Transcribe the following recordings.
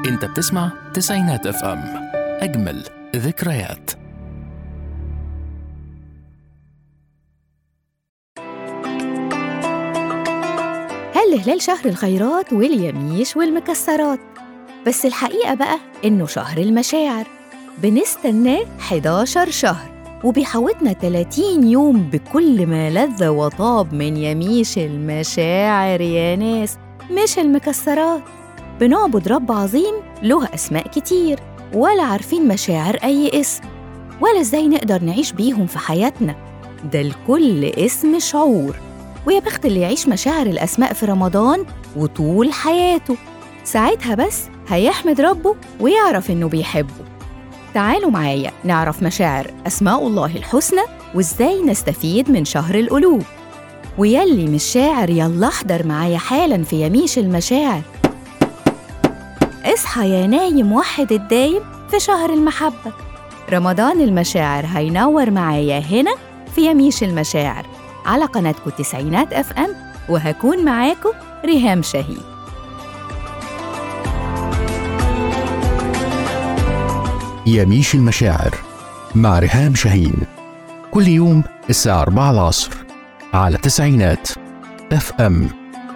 انت بتسمع تسعينات اف ام اجمل ذكريات هل هلال شهر الخيرات واليميش والمكسرات بس الحقيقة بقى إنه شهر المشاعر بنستناه 11 شهر وبيحوطنا 30 يوم بكل ما لذ وطاب من يميش المشاعر يا ناس مش المكسرات بنعبد رب عظيم له أسماء كتير ولا عارفين مشاعر أي اسم ولا إزاي نقدر نعيش بيهم في حياتنا ده لكل اسم شعور ويا بخت اللي يعيش مشاعر الأسماء في رمضان وطول حياته ساعتها بس هيحمد ربه ويعرف إنه بيحبه تعالوا معايا نعرف مشاعر أسماء الله الحسنى وإزاي نستفيد من شهر القلوب ويلي مش شاعر يلا احضر معايا حالا في يميش المشاعر اصحى يا نايم وحد الدايم في شهر المحبة رمضان المشاعر هينور معايا هنا في يميش المشاعر على قناتكم تسعينات اف ام وهكون معاكم ريهام شهيد يميش المشاعر مع ريهام شاهين كل يوم الساعة 4 العصر على تسعينات اف ام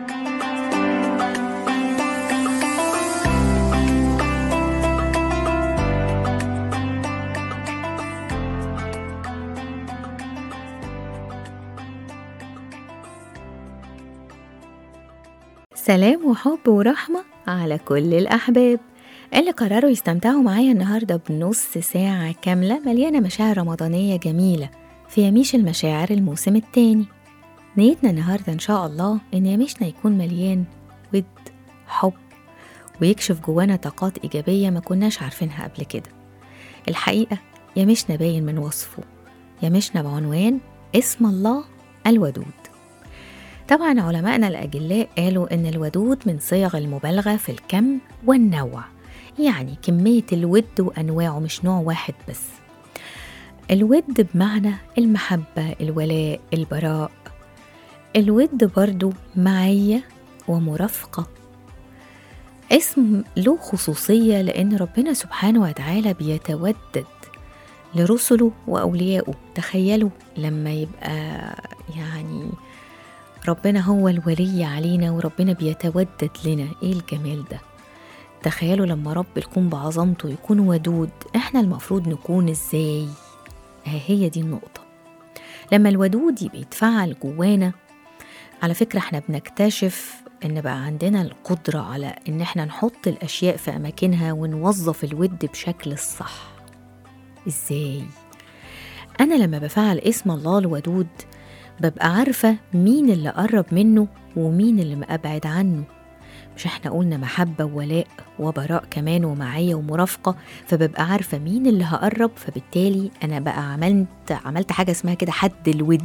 سلام وحب ورحمة على كل الأحباب اللي قرروا يستمتعوا معايا النهاردة بنص ساعة كاملة مليانة مشاعر رمضانية جميلة في يميش المشاعر الموسم التاني نيتنا النهاردة إن شاء الله إن يميشنا يكون مليان ود حب ويكشف جوانا طاقات إيجابية ما كناش عارفينها قبل كده الحقيقة يميشنا باين من وصفه يميشنا بعنوان اسم الله الودود طبعا علمائنا الأجلاء قالوا إن الودود من صيغ المبالغة في الكم والنوع يعني كمية الود وأنواعه مش نوع واحد بس الود بمعنى المحبة الولاء البراء الود برضو معية ومرافقة اسم له خصوصية لأن ربنا سبحانه وتعالى بيتودد لرسله وأوليائه تخيلوا لما يبقى يعني ربنا هو الولي علينا وربنا بيتودد لنا ايه الجمال ده تخيلوا لما رب الكون بعظمته يكون ودود احنا المفروض نكون ازاي اه هي دي النقطة لما الودود يبقى يتفعل جوانا على فكرة احنا بنكتشف ان بقى عندنا القدرة على ان احنا نحط الاشياء في اماكنها ونوظف الود بشكل الصح ازاي انا لما بفعل اسم الله الودود ببقى عارفة مين اللي قرب منه ومين اللي مأبعد عنه مش احنا قلنا محبة وولاء وبراء كمان ومعية ومرافقة فببقى عارفة مين اللي هقرب فبالتالي أنا بقى عملت عملت حاجة اسمها كده حد الود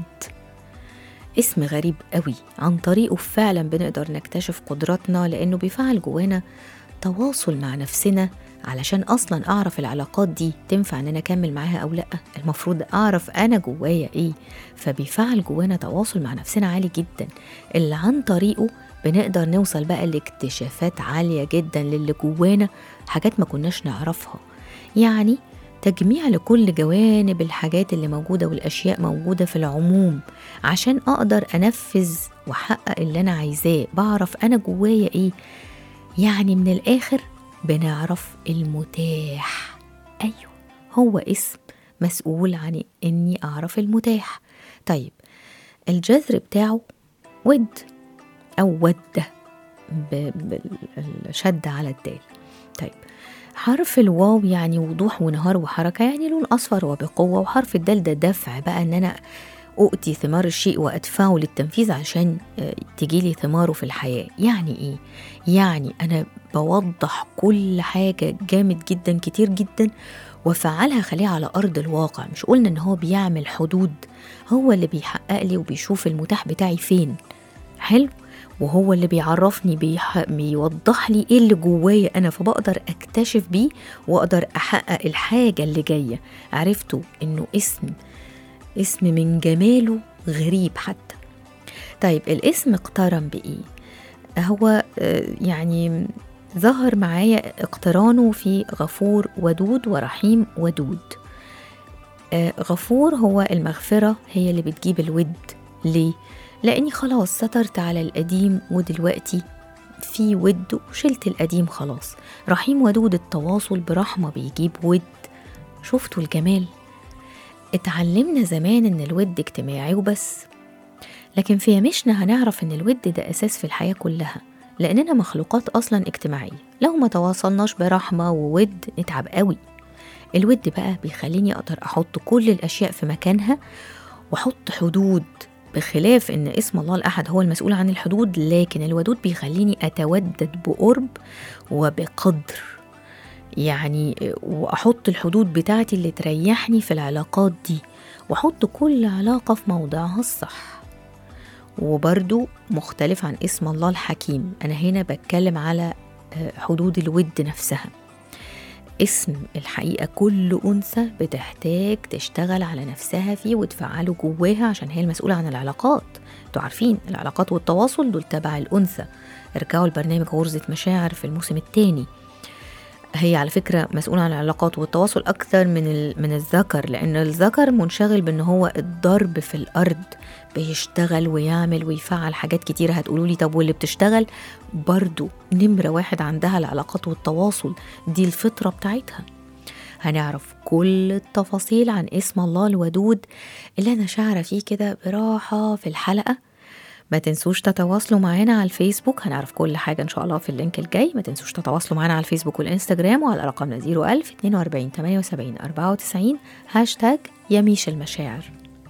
اسم غريب قوي عن طريقه فعلا بنقدر نكتشف قدراتنا لأنه بيفعل جوانا تواصل مع نفسنا علشان اصلا اعرف العلاقات دي تنفع ان انا اكمل معاها او لا المفروض اعرف انا جوايا ايه فبيفعل جوانا تواصل مع نفسنا عالي جدا اللي عن طريقه بنقدر نوصل بقى لاكتشافات عالية جدا للي جوانا حاجات ما كناش نعرفها يعني تجميع لكل جوانب الحاجات اللي موجودة والأشياء موجودة في العموم عشان أقدر أنفذ وأحقق اللي أنا عايزاه بعرف أنا جوايا إيه يعني من الآخر بنعرف المتاح أيوه هو اسم مسؤول عن إني أعرف المتاح طيب الجذر بتاعه ود أو ودة بالشد على الدال طيب حرف الواو يعني وضوح ونهار وحركة يعني لون أصفر وبقوة وحرف الدال ده دفع بقى إن أنا أؤتي ثمار الشيء وأدفعه للتنفيذ عشان تجيلي ثماره في الحياة يعني إيه؟ يعني أنا بوضح كل حاجة جامد جدا كتير جدا وفعلها خليها على أرض الواقع مش قلنا إن هو بيعمل حدود هو اللي بيحقق لي وبيشوف المتاح بتاعي فين حلو وهو اللي بيعرفني بيح... بيوضح لي ايه اللي جوايا انا فبقدر اكتشف بيه واقدر احقق الحاجه اللي جايه عرفتوا انه اسم اسم من جماله غريب حتى طيب الاسم اقترن بايه هو يعني ظهر معايا اقترانه في غفور ودود ورحيم ودود آه، غفور هو المغفرة هي اللي بتجيب الود ليه؟ لأني خلاص سترت على القديم ودلوقتي في ود وشلت القديم خلاص رحيم ودود التواصل برحمة بيجيب ود شفتوا الجمال اتعلمنا زمان ان الود اجتماعي وبس لكن في يمشنا هنعرف ان الود ده اساس في الحياة كلها لاننا مخلوقات اصلا اجتماعية لو ما تواصلناش برحمة وود نتعب قوي الود بقى بيخليني اقدر احط كل الاشياء في مكانها واحط حدود بخلاف ان اسم الله الاحد هو المسؤول عن الحدود لكن الودود بيخليني اتودد بقرب وبقدر يعني واحط الحدود بتاعتي اللي تريحني في العلاقات دي واحط كل علاقه في موضعها الصح وبرضو مختلف عن اسم الله الحكيم انا هنا بتكلم على آه، حدود الود نفسها اسم الحقيقة كل أنثى بتحتاج تشتغل على نفسها فيه وتفعله جواها عشان هي المسؤولة عن العلاقات انتوا عارفين العلاقات والتواصل دول تبع الأنثى ارجعوا البرنامج غرزة مشاعر في الموسم الثاني هي على فكرة مسؤولة عن العلاقات والتواصل أكثر من ال- من الذكر لأن الذكر منشغل بأن هو الضرب في الأرض بيشتغل ويعمل ويفعل حاجات كتيرة هتقولوا لي طب واللي بتشتغل برضو نمرة واحد عندها العلاقات والتواصل دي الفطرة بتاعتها هنعرف كل التفاصيل عن اسم الله الودود اللي أنا شاعرة فيه كده براحة في الحلقة ما تنسوش تتواصلوا معانا على الفيسبوك هنعرف كل حاجة إن شاء الله في اللينك الجاي ما تنسوش تتواصلوا معانا على الفيسبوك والإنستجرام وعلى رقمنا 01000 42 78 94 هاشتاج يميش المشاعر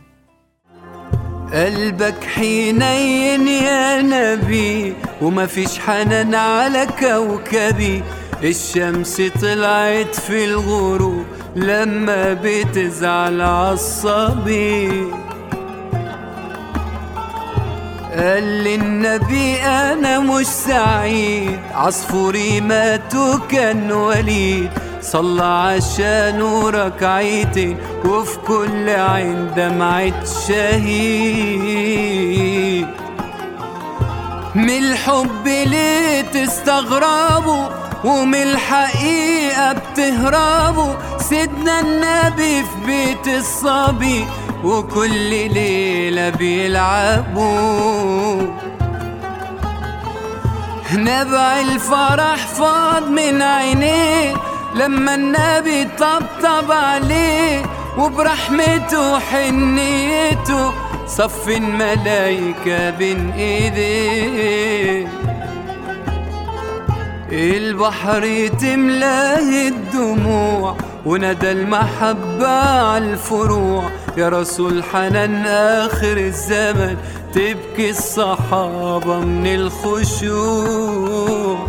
قلبك حنين يا نبي وما فيش حنان على كوكبي الشمس طلعت في الغروب لما بتزعل عصبي قال لي النبي انا مش سعيد عصفوري مات وكان وليد صلى عشانه ركعتين وفي كل عين دمعة شهيد من الحب ليه تستغربوا ومن الحقيقة بتهربوا سيدنا النبي في بيت الصبي وكل ليلة بيلعبوا نبع الفرح فاض من عينيه لما النبي طبطب عليه وبرحمته وحنيته صف الملايكة بين ايديه البحر تملاه الدموع وندى المحبة على الفروع يا رسول حنان آخر الزمن تبكي الصحابة من الخشوع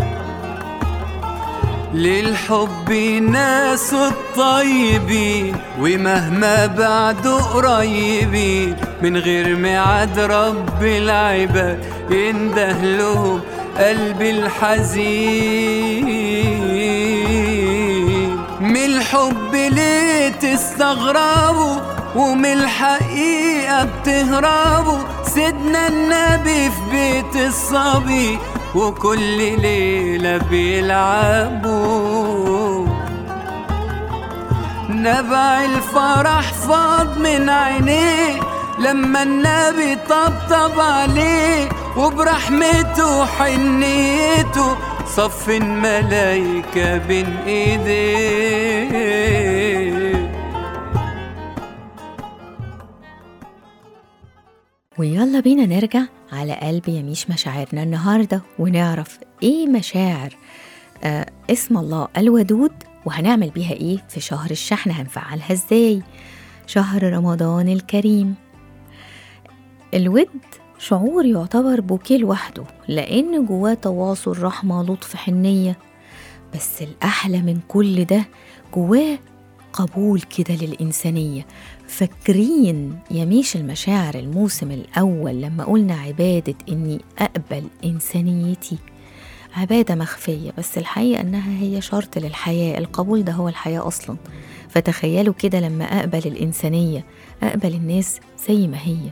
للحب ناس الطيبين ومهما بعدوا قريبين من غير ميعاد رب العباد ينده لهم قلبي الحزين من الحب ليه تستغربوا ومن الحقيقة بتهربوا سيدنا النبي في بيت الصبي وكل ليلة بيلعبوا نبع الفرح فاض من عينيه لما النبي طبطب عليه وبرحمته وحنيته صف الملايكة بين ايديه ويلا بينا نرجع على قلب يميش مشاعرنا النهاردة ونعرف ايه مشاعر آه اسم الله الودود وهنعمل بيها ايه في شهر الشحن هنفعلها ازاي شهر رمضان الكريم الود شعور يعتبر بوكيه لوحده لأن جواه تواصل رحمة لطف حنية بس الأحلى من كل ده جواه قبول كده للإنسانية فاكرين يميش المشاعر الموسم الأول لما قلنا عبادة إني أقبل إنسانيتي عبادة مخفية بس الحقيقة إنها هي شرط للحياة القبول ده هو الحياة أصلا فتخيلوا كده لما أقبل الإنسانية أقبل الناس زي ما هي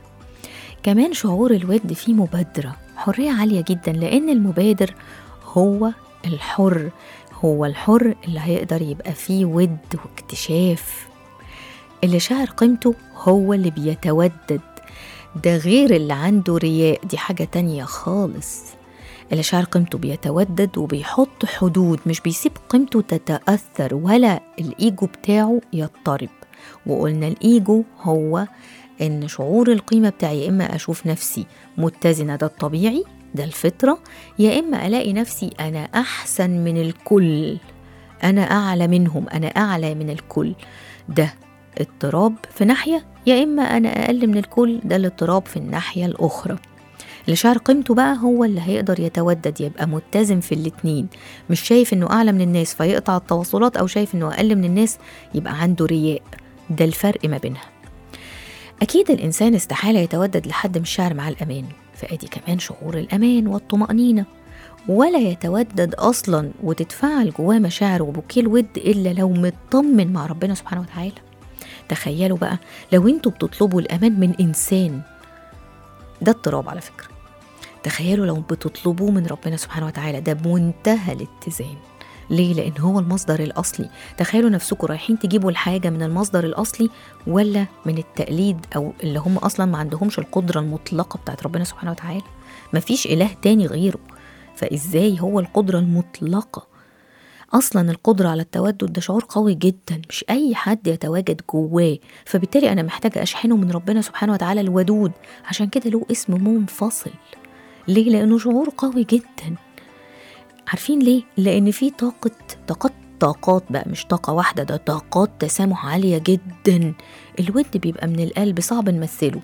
كمان شعور الود فيه مبادرة حرية عالية جدا لأن المبادر هو الحر هو الحر اللي هيقدر يبقى فيه ود واكتشاف اللي شعر قيمته هو اللي بيتودد ده غير اللي عنده رياء دي حاجة تانية خالص اللي شعر قيمته بيتودد وبيحط حدود مش بيسيب قيمته تتأثر ولا الإيجو بتاعه يضطرب وقلنا الإيجو هو إن شعور القيمة بتاعي يا إما أشوف نفسي متزنة ده الطبيعي ده الفطرة يا إما ألاقي نفسي أنا أحسن من الكل أنا أعلى منهم أنا أعلى من الكل ده اضطراب في ناحية يا إما أنا أقل من الكل ده الاضطراب في الناحية الأخرى اللي شعر قيمته بقى هو اللي هيقدر يتودد يبقى متزن في الاتنين مش شايف انه اعلى من الناس فيقطع التواصلات او شايف انه اقل من الناس يبقى عنده رياء ده الفرق ما بينها اكيد الانسان استحاله يتودد لحد مش شاعر مع الامان فادي كمان شعور الامان والطمانينه ولا يتودد اصلا وتتفاعل جواه مشاعر وبوكيه الود الا لو مطمن مع ربنا سبحانه وتعالى تخيلوا بقى لو انتوا بتطلبوا الامان من انسان ده اضطراب على فكره تخيلوا لو بتطلبوه من ربنا سبحانه وتعالى ده بمنتهى الاتزان ليه؟ لأن هو المصدر الأصلي تخيلوا نفسكم رايحين تجيبوا الحاجة من المصدر الأصلي ولا من التقليد أو اللي هم أصلا ما عندهمش القدرة المطلقة بتاعت ربنا سبحانه وتعالى مفيش إله تاني غيره فإزاي هو القدرة المطلقة أصلا القدرة على التودد ده شعور قوي جدا مش أي حد يتواجد جواه فبالتالي أنا محتاجة أشحنه من ربنا سبحانه وتعالى الودود عشان كده له اسم منفصل ليه؟ لأنه شعور قوي جدا عارفين ليه؟ لأن في طاقة طاقات طاقات بقى مش طاقة واحدة ده طاقات تسامح عالية جدا الود بيبقى من القلب صعب نمثله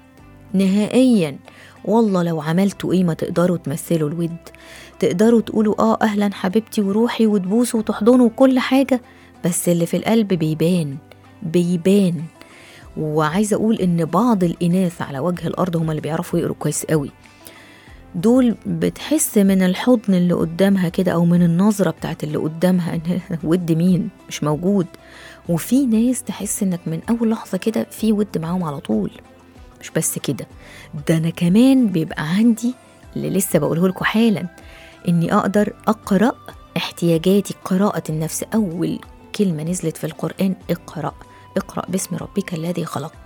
نهائيا والله لو عملتوا ايه ما تقدروا تمثلوا الود تقدروا تقولوا اه اهلا حبيبتي وروحي وتبوسوا وتحضنوا وكل حاجة بس اللي في القلب بيبان بيبان وعايزة اقول ان بعض الاناث على وجه الارض هم اللي بيعرفوا يقروا كويس قوي دول بتحس من الحضن اللي قدامها كده او من النظره بتاعت اللي قدامها ان ود مين مش موجود وفي ناس تحس انك من اول لحظه كده في ود معاهم على طول مش بس كده ده انا كمان بيبقى عندي اللي لسه بقوله لكم حالا اني اقدر اقرا احتياجاتي قراءه النفس اول كلمه نزلت في القران اقرا اقرا باسم ربك الذي خلق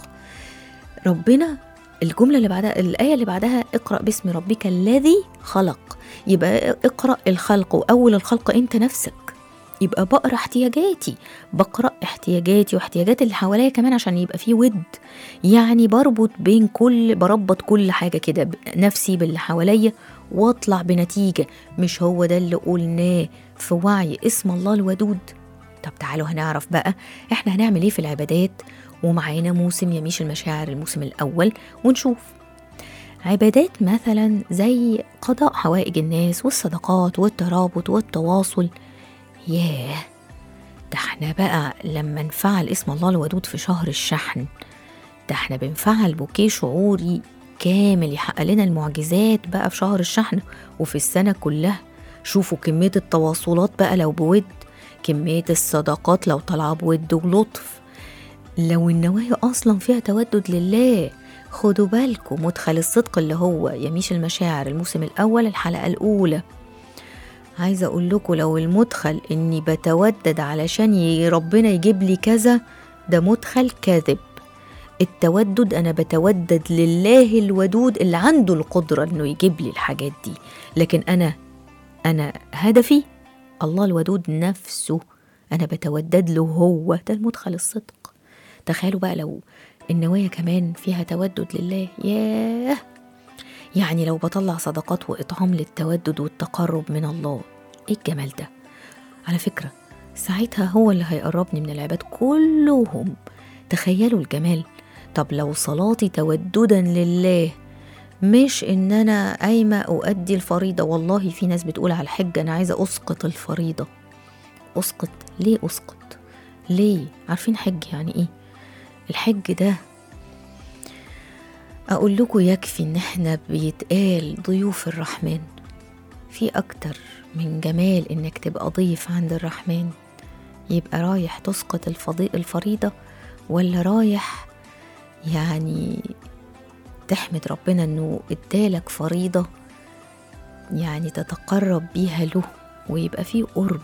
ربنا الجملة اللي بعدها الآية اللي بعدها اقرأ باسم ربك الذي خلق يبقى اقرأ الخلق وأول الخلق أنت نفسك يبقى بقرا احتياجاتي بقرا احتياجاتي واحتياجات اللي حواليا كمان عشان يبقى في ود يعني بربط بين كل بربط كل حاجه كده ب- نفسي باللي حواليا واطلع بنتيجه مش هو ده اللي قلناه في وعي اسم الله الودود طب تعالوا هنعرف بقى احنا هنعمل ايه في العبادات ومعانا موسم يميش المشاعر الموسم الاول ونشوف عبادات مثلا زي قضاء حوائج الناس والصدقات والترابط والتواصل ياه ده احنا بقى لما نفعل اسم الله الودود في شهر الشحن ده احنا بنفعل بوكيه شعوري كامل يحقق لنا المعجزات بقى في شهر الشحن وفي السنة كلها شوفوا كمية التواصلات بقى لو بود كمية الصداقات لو طالعة بود ولطف لو النوايا أصلا فيها تودد لله خدوا بالكم مدخل الصدق اللي هو يميش المشاعر الموسم الأول الحلقة الأولى عايزة أقول لكم لو المدخل إني بتودد علشان ي- ربنا يجيب لي كذا ده مدخل كاذب التودد أنا بتودد لله الودود اللي عنده القدرة إنه يجيب لي الحاجات دي لكن أنا أنا هدفي الله الودود نفسه أنا بتودد له هو ده المدخل الصدق تخيلوا بقى لو النوايا كمان فيها تودد لله ياه يعني لو بطلع صدقات وإطعام للتودد والتقرب من الله إيه الجمال ده على فكرة ساعتها هو اللي هيقربني من العباد كلهم تخيلوا الجمال طب لو صلاتي توددا لله مش ان انا قايمه اؤدي الفريضه والله في ناس بتقول على الحج انا عايزه اسقط الفريضه اسقط ليه اسقط ليه عارفين حج يعني ايه الحج ده اقول لكم يكفي ان احنا بيتقال ضيوف الرحمن في اكتر من جمال انك تبقى ضيف عند الرحمن يبقى رايح تسقط الفضي... الفريضة ولا رايح يعني تحمد ربنا انه ادالك فريضة يعني تتقرب بيها له ويبقى فيه قرب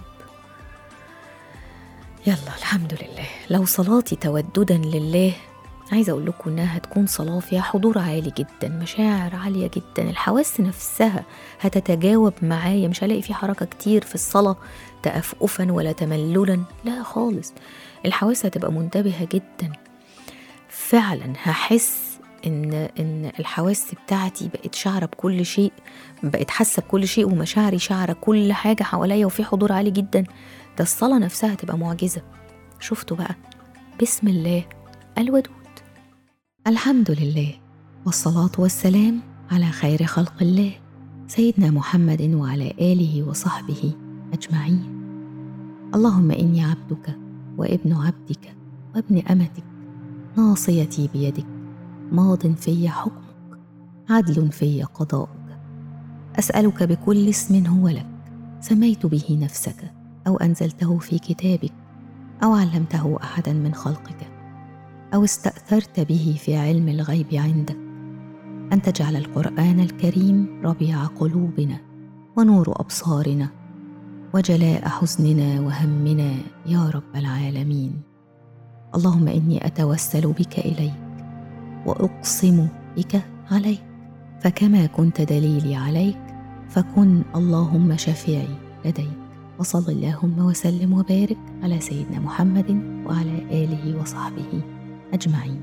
يلا الحمد لله لو صلاتي توددا لله عايزة أقول لكم إنها هتكون صلاة فيها حضور عالي جدا مشاعر عالية جدا الحواس نفسها هتتجاوب معايا مش هلاقي في حركة كتير في الصلاة تأفؤفا ولا تمللا لا خالص الحواس هتبقى منتبهة جدا فعلا هحس ان ان الحواس بتاعتي بقت شعره بكل شيء بقت حاسه بكل شيء ومشاعري شعره كل حاجه حواليا وفي حضور عالي جدا ده الصلاه نفسها هتبقى معجزه شفتوا بقى بسم الله الودود الحمد لله والصلاه والسلام على خير خلق الله سيدنا محمد وعلى اله وصحبه اجمعين اللهم اني عبدك وابن عبدك وابن امتك ناصيتي بيدك ماض في حكمك عدل في قضاؤك اسالك بكل اسم هو لك سميت به نفسك او انزلته في كتابك او علمته احدا من خلقك او استاثرت به في علم الغيب عندك ان تجعل القران الكريم ربيع قلوبنا ونور ابصارنا وجلاء حزننا وهمنا يا رب العالمين اللهم اني اتوسل بك اليك واقسم بك عليك فكما كنت دليلي عليك فكن اللهم شفيعي لديك وصل اللهم وسلم وبارك على سيدنا محمد وعلى اله وصحبه اجمعين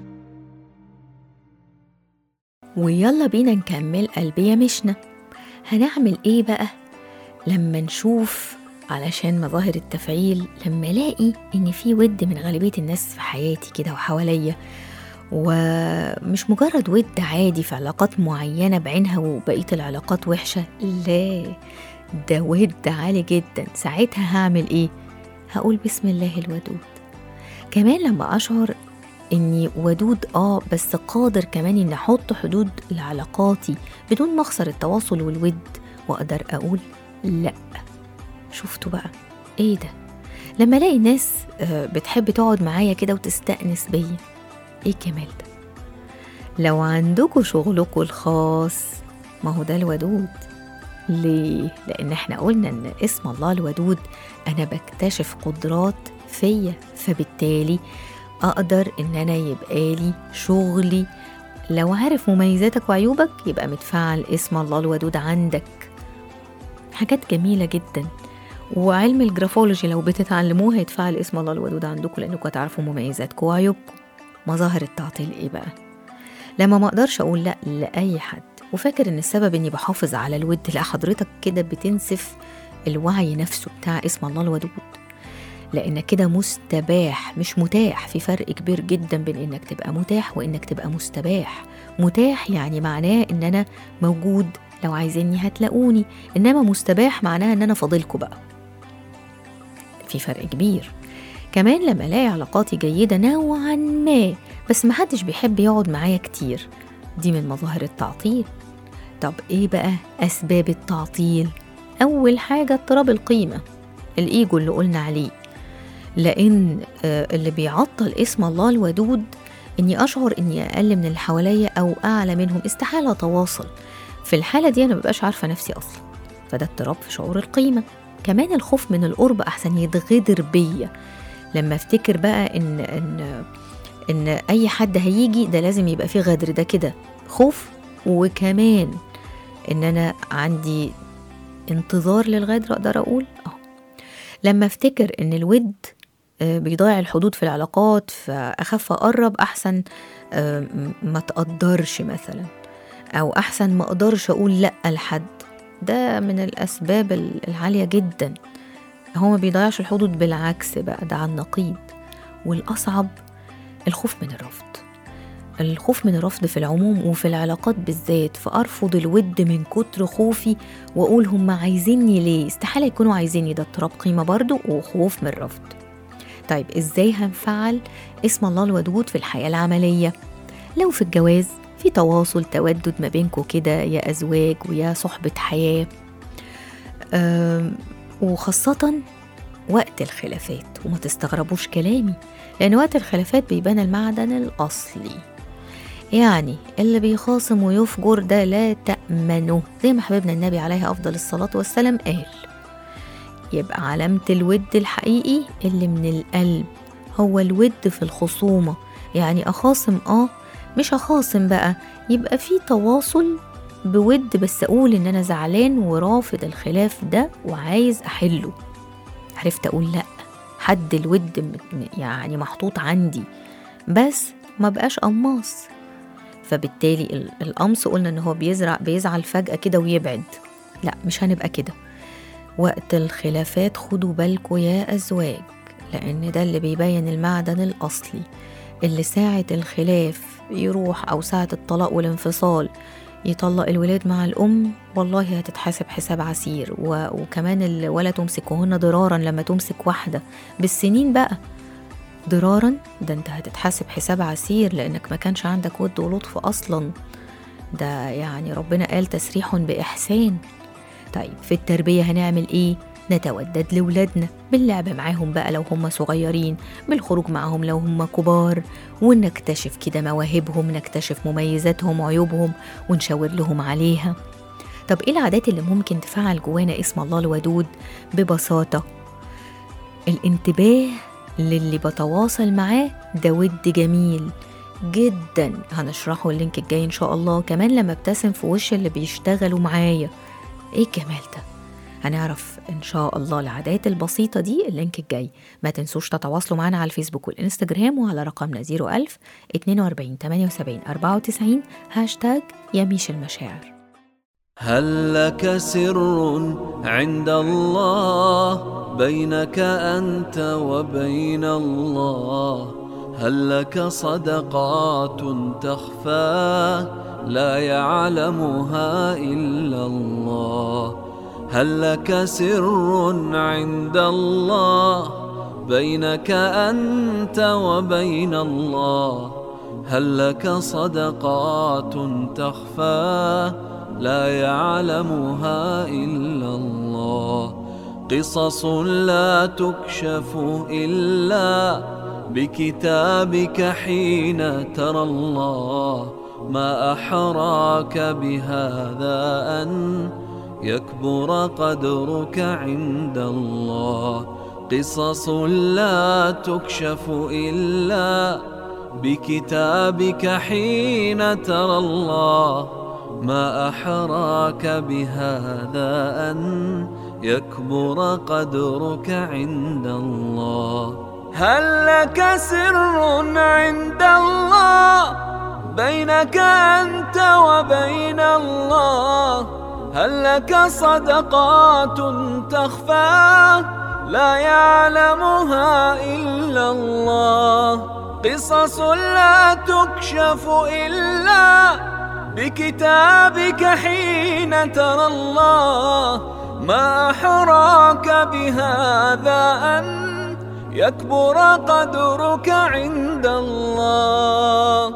ويلا بينا نكمل قلبي يا مشنا هنعمل ايه بقى لما نشوف علشان مظاهر التفعيل لما الاقي ان في ود من غالبيه الناس في حياتي كده وحواليا ومش مجرد ود عادي في علاقات معينه بعينها وبقيه العلاقات وحشه لا ده ود عالي جدا ساعتها هعمل ايه هقول بسم الله الودود كمان لما اشعر اني ودود اه بس قادر كمان اني احط حدود لعلاقاتي بدون ما اخسر التواصل والود واقدر اقول لا شفتوا بقى ايه ده لما الاقي ناس آه، بتحب تقعد معايا كده وتستأنس بيا ايه الجمال ده لو عندكوا شغلكوا الخاص ما هو ده الودود ليه؟ لأن احنا قلنا إن اسم الله الودود أنا بكتشف قدرات فيا فبالتالي أقدر إن أنا يبقى لي شغلي لو عارف مميزاتك وعيوبك يبقى متفعل اسم الله الودود عندك حاجات جميلة جدا وعلم الجرافولوجي لو بتتعلموه هيتفعل اسم الله الودود عندكم لأنكم هتعرفوا مميزاتكم وعيوبكم مظاهر التعطيل ايه بقى لما ما اقدرش اقول لا لاي حد وفاكر ان السبب اني بحافظ على الود لا حضرتك كده بتنسف الوعي نفسه بتاع اسم الله الودود لانك كده مستباح مش متاح في فرق كبير جدا بين انك تبقى متاح وانك تبقى مستباح متاح يعني معناه ان انا موجود لو عايزيني هتلاقوني انما مستباح معناها ان انا فاضلكوا بقى في فرق كبير كمان لما الاقي علاقاتي جيده نوعا ما بس محدش بيحب يقعد معايا كتير دي من مظاهر التعطيل طب ايه بقى اسباب التعطيل اول حاجه اضطراب القيمه الايجو اللي قلنا عليه لان آه، اللي بيعطل اسم الله الودود اني اشعر اني اقل من اللي حواليا او اعلى منهم استحاله اتواصل في الحاله دي انا مبقاش عارفه نفسي اصلا فده اضطراب في شعور القيمه كمان الخوف من القرب احسن يتغدر بيا لما افتكر بقى ان ان ان اي حد هيجي ده لازم يبقى فيه غدر ده كده خوف وكمان ان انا عندي انتظار للغدر اقدر اقول اه لما افتكر ان الود آه، بيضيع الحدود في العلاقات فاخاف اقرب احسن آه، م- ما تقدرش مثلا او احسن ما اقدرش اقول لا لحد ده من الاسباب ال- العاليه جدا هو ما بيضيعش الحدود بالعكس بقى ده على النقيض والاصعب الخوف من الرفض الخوف من الرفض في العموم وفي العلاقات بالذات فارفض الود من كتر خوفي واقول هم عايزيني ليه استحاله يكونوا عايزيني ده اضطراب قيمه برضو وخوف من الرفض طيب ازاي هنفعل اسم الله الودود في الحياه العمليه لو في الجواز في تواصل تودد ما بينكم كده يا ازواج ويا صحبه حياه أم، وخاصه وقت الخلافات وما تستغربوش كلامي لأن وقت الخلافات بيبان المعدن الأصلي يعني اللي بيخاصم ويفجر ده لا تأمنه زي ما حبيبنا النبي عليه أفضل الصلاة والسلام قال يبقى علامة الود الحقيقي اللي من القلب هو الود في الخصومة يعني أخاصم آه مش أخاصم بقى يبقى في تواصل بود بس أقول إن أنا زعلان ورافض الخلاف ده وعايز أحله عرفت أقول لأ حد الود م- يعني محطوط عندي بس ما بقاش قماص فبالتالي ال- القمص قلنا إن هو بيزرع بيزعل فجأة كده ويبعد لا مش هنبقى كده وقت الخلافات خدوا بالكوا يا أزواج لأن ده اللي بيبين المعدن الأصلي اللي ساعة الخلاف يروح أو ساعة الطلاق والانفصال يطلق الولاد مع الأم والله هتتحاسب حساب عسير و... وكمان ال- ولا تمسكوهن ضرارا لما تمسك واحدة بالسنين بقى ضرارا ده انت هتتحاسب حساب عسير لأنك ما كانش عندك ود ولطف أصلا ده يعني ربنا قال تسريح بإحسان طيب في التربية هنعمل إيه؟ نتودد لولادنا باللعب معاهم بقى لو هم صغيرين بالخروج معاهم لو هم كبار ونكتشف كده مواهبهم نكتشف مميزاتهم عيوبهم ونشاور لهم عليها طب ايه العادات اللي ممكن تفعل جوانا اسم الله الودود ببساطة الانتباه للي بتواصل معاه ده ود جميل جدا هنشرحه اللينك الجاي ان شاء الله كمان لما ابتسم في وش اللي بيشتغلوا معايا ايه الجمال ده هنعرف ان شاء الله العادات البسيطة دي اللينك الجاي ما تنسوش تتواصلوا معنا على الفيسبوك والانستجرام وعلى رقمنا 01000 42 78 94 هاشتاج يميش المشاعر هل لك سر عند الله بينك أنت وبين الله هل لك صدقات تخفى لا يعلمها إلا الله هل لك سر عند الله بينك أنت وبين الله هل لك صدقات تخفى لا يعلمها إلا الله قصص لا تكشف إلا بكتابك حين ترى الله ما أحراك بهذا أن يكبر قدرك عند الله قصص لا تكشف إلا بكتابك حين ترى الله ما أحراك بهذا أن يكبر قدرك عند الله هل لك سر عند الله بينك أنت وبين الله هل لك صدقات تخفى لا يعلمها إلا الله قصص لا تكشف إلا بكتابك حين ترى الله ما أحراك بهذا أن يكبر قدرك عند الله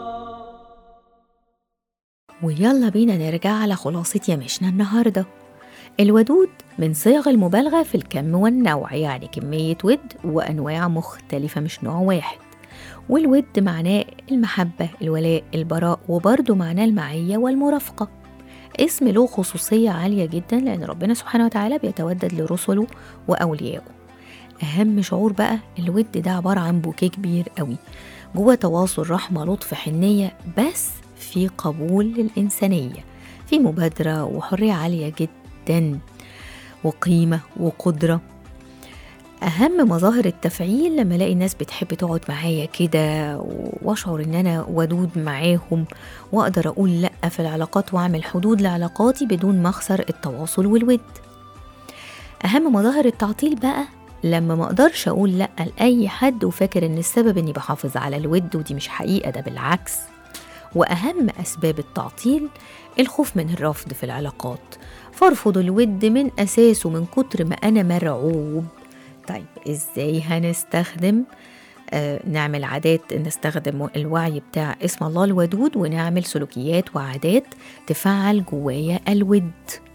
ويلا بينا نرجع على خلاصة يمشنا النهاردة الودود من صيغ المبالغة في الكم والنوع يعني كمية ود وأنواع مختلفة مش نوع واحد والود معناه المحبة الولاء البراء وبرضه معناه المعية والمرافقة اسم له خصوصية عالية جدا لأن ربنا سبحانه وتعالى بيتودد لرسله وأوليائه أهم شعور بقى الود ده عبارة عن بوكيه كبير قوي جوه تواصل رحمة لطف حنية بس في قبول للإنسانية في مبادرة وحرية عالية جدا وقيمة وقدرة أهم مظاهر التفعيل لما ألاقي الناس بتحب تقعد معايا كده وأشعر إن أنا ودود معاهم وأقدر أقول لأ في العلاقات وأعمل حدود لعلاقاتي بدون ما أخسر التواصل والود أهم مظاهر التعطيل بقى لما ما اقدرش اقول لا لاي حد وفاكر ان السبب اني بحافظ على الود ودي مش حقيقه ده بالعكس واهم اسباب التعطيل الخوف من الرفض في العلاقات فارفض الود من اساسه من كتر ما انا مرعوب طيب ازاي هنستخدم آه نعمل عادات نستخدم الوعي بتاع اسم الله الودود ونعمل سلوكيات وعادات تفعل جوايا الود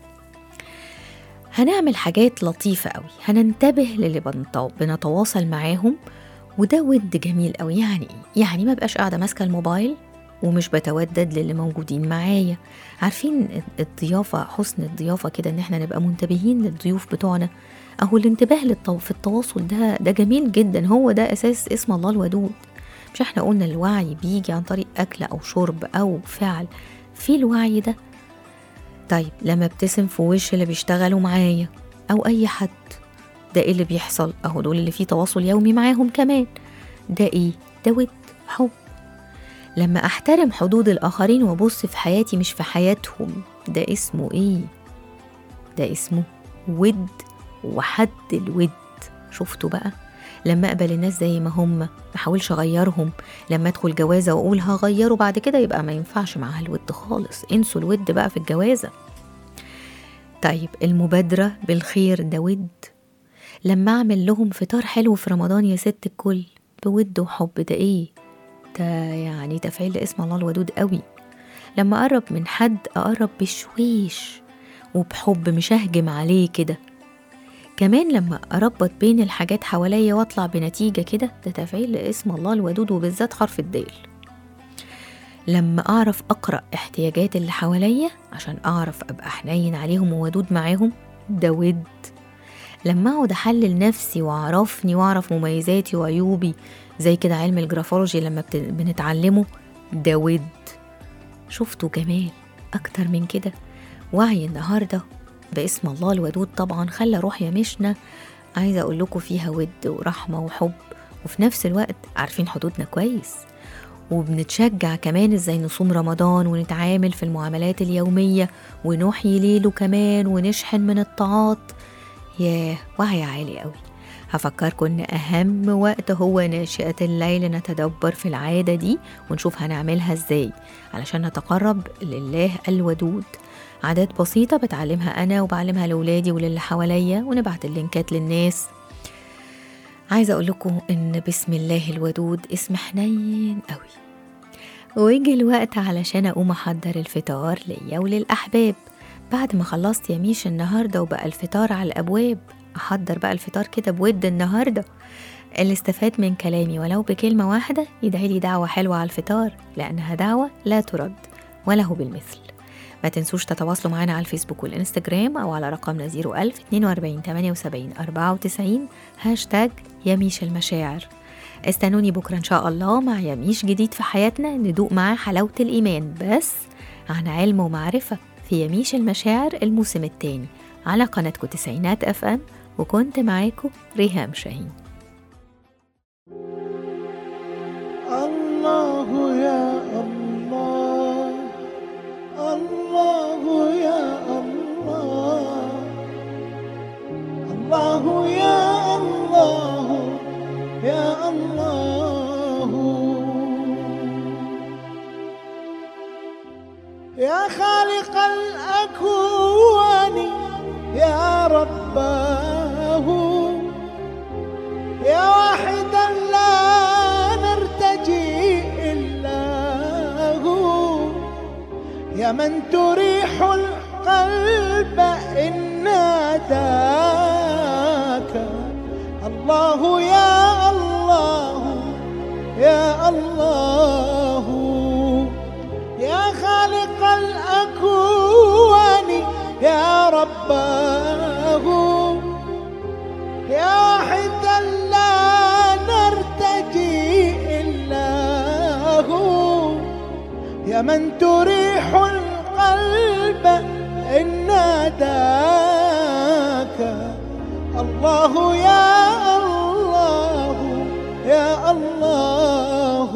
هنعمل حاجات لطيفة قوي هننتبه للي بنتو- بنتواصل معاهم وده ود جميل قوي يعني ايه يعني ما بقاش قاعدة ماسكة الموبايل ومش بتودد للي موجودين معايا عارفين الضيافة حسن الضيافة كده ان احنا نبقى منتبهين للضيوف بتوعنا اهو الانتباه للتو... في التواصل ده ده جميل جدا هو ده اساس اسم الله الودود مش احنا قلنا الوعي بيجي عن طريق اكل او شرب او فعل في الوعي ده طيب لما ابتسم في وش اللي بيشتغلوا معايا او اي حد ده ايه اللي بيحصل اهو دول اللي فيه تواصل يومي معاهم كمان ده ايه ده ود حب لما احترم حدود الاخرين وابص في حياتي مش في حياتهم ده اسمه ايه ده اسمه ود وحد الود شفتوا بقى لما اقبل الناس زي ما هم ما احاولش اغيرهم لما ادخل جوازه واقول هغيره بعد كده يبقى ما ينفعش معاها الود خالص انسوا الود بقى في الجوازه طيب المبادره بالخير ده ود لما اعمل لهم فطار حلو في رمضان يا ست الكل بود وحب ده ايه ده يعني تفعيل اسم الله الودود قوي لما اقرب من حد اقرب بشويش وبحب مش اهجم عليه كده كمان لما اربط بين الحاجات حواليا واطلع بنتيجة كده ده تفعيل اسم الله الودود وبالذات حرف الدال لما اعرف اقرأ احتياجات اللي حواليا عشان اعرف ابقى حنين عليهم وودود معاهم ده ود لما اقعد احلل نفسي واعرفني واعرف مميزاتي وعيوبي زي كده علم الجرافولوجي لما بت- بنتعلمه ده ود شفتوا جمال اكتر من كده وعي النهارده باسم الله الودود طبعا خلى روح يا مشنا عايزه اقول لكم فيها ود ورحمه وحب وفي نفس الوقت عارفين حدودنا كويس وبنتشجع كمان ازاي نصوم رمضان ونتعامل في المعاملات اليوميه ونحيي ليله كمان ونشحن من الطاعات ياه وعي عالي قوي هفكركم ان اهم وقت هو ناشئة الليل نتدبر في العادة دي ونشوف هنعملها ازاي علشان نتقرب لله الودود عادات بسيطة بتعلمها أنا وبعلمها لولادي وللي حواليا ونبعت اللينكات للناس عايزة أقول لكم إن بسم الله الودود اسم حنين قوي ويجي الوقت علشان أقوم أحضر الفطار ليا وللأحباب بعد ما خلصت يا ميش النهاردة وبقى الفطار على الأبواب أحضر بقى الفطار كده بود النهاردة اللي استفاد من كلامي ولو بكلمة واحدة يدعي لي دعوة حلوة على الفطار لأنها دعوة لا ترد وله بالمثل ما تنسوش تتواصلوا معنا على الفيسبوك والإنستجرام أو على رقمنا 01000 42 78 94 هاشتاج يميش المشاعر استنوني بكرة إن شاء الله مع يميش جديد في حياتنا ندوق معاه حلاوة الإيمان بس عن علم ومعرفة في يميش المشاعر الموسم الثاني على قناتكم تسعينات اف ام وكنت معاكم ريهام شاهين الله يا الله الله يا الله الله يا الله يا الله يا خالق الأكوان يا رباه يا واحدا لا نرتجي إلا هو يا من تريح القلب إن ناداك الله يا الله يا الله يا خالق الأكوان يا رباه يا واحدا لا نرتجي إلا هو يا من تريح القلب إن ناداك الله يا الله يا الله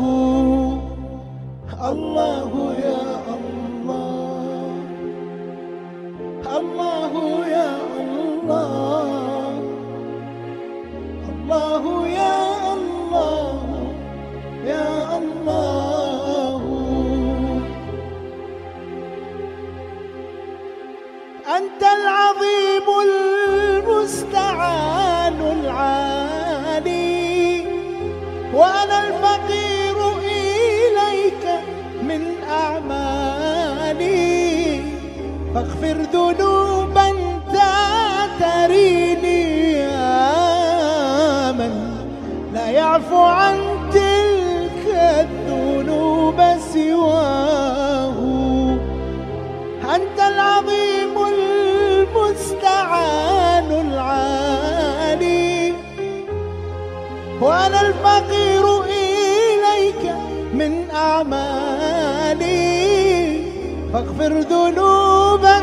الله يا الله الله يا الله الله يا الله يا الله أنت العظيم المستعان العالي وأنا الفقير إليك من أعمالي فاغفر ذنوبا تريني يا من لا يعفو عن تلك الذنوب سواك وأنا الفقير إليك من أعمالي فاغفر ذنوبا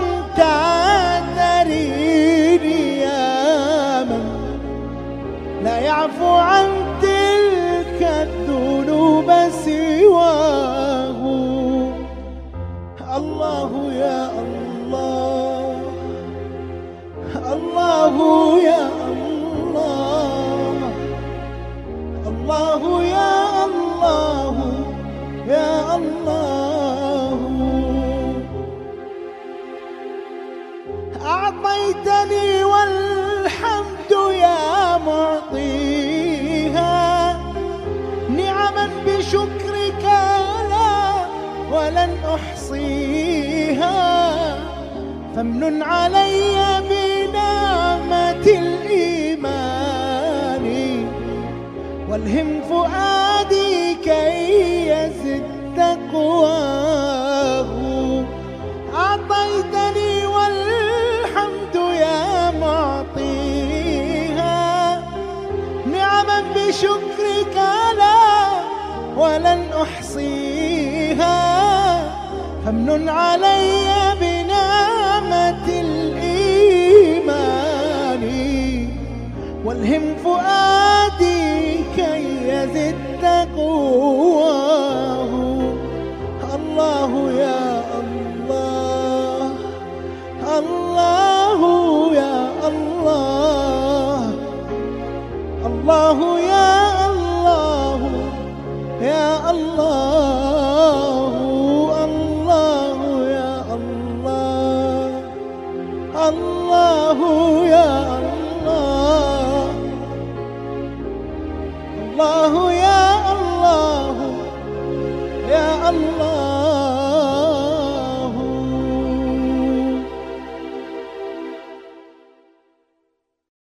تعتريني يا من لا يعفو عن تلك الذنوب سواه الله يا الله الله يا الله الله يا الله يا الله أعطيتني والحمد يا معطيها نعما بشكرك لا ولن أحصيها فامنن علي بنعمة الإيمان والهم فؤادي كي يزد تقواه أعطيتني والحمد يا معطيها نعما بشكرك لا ولن أحصيها فامنن علي بنعمة الإيمان والهم فؤادي كي يزد تقواه الله يا الله الله يا الله الله يا الله يا الله الله يا الله الله يا الله الله يا الله يا الله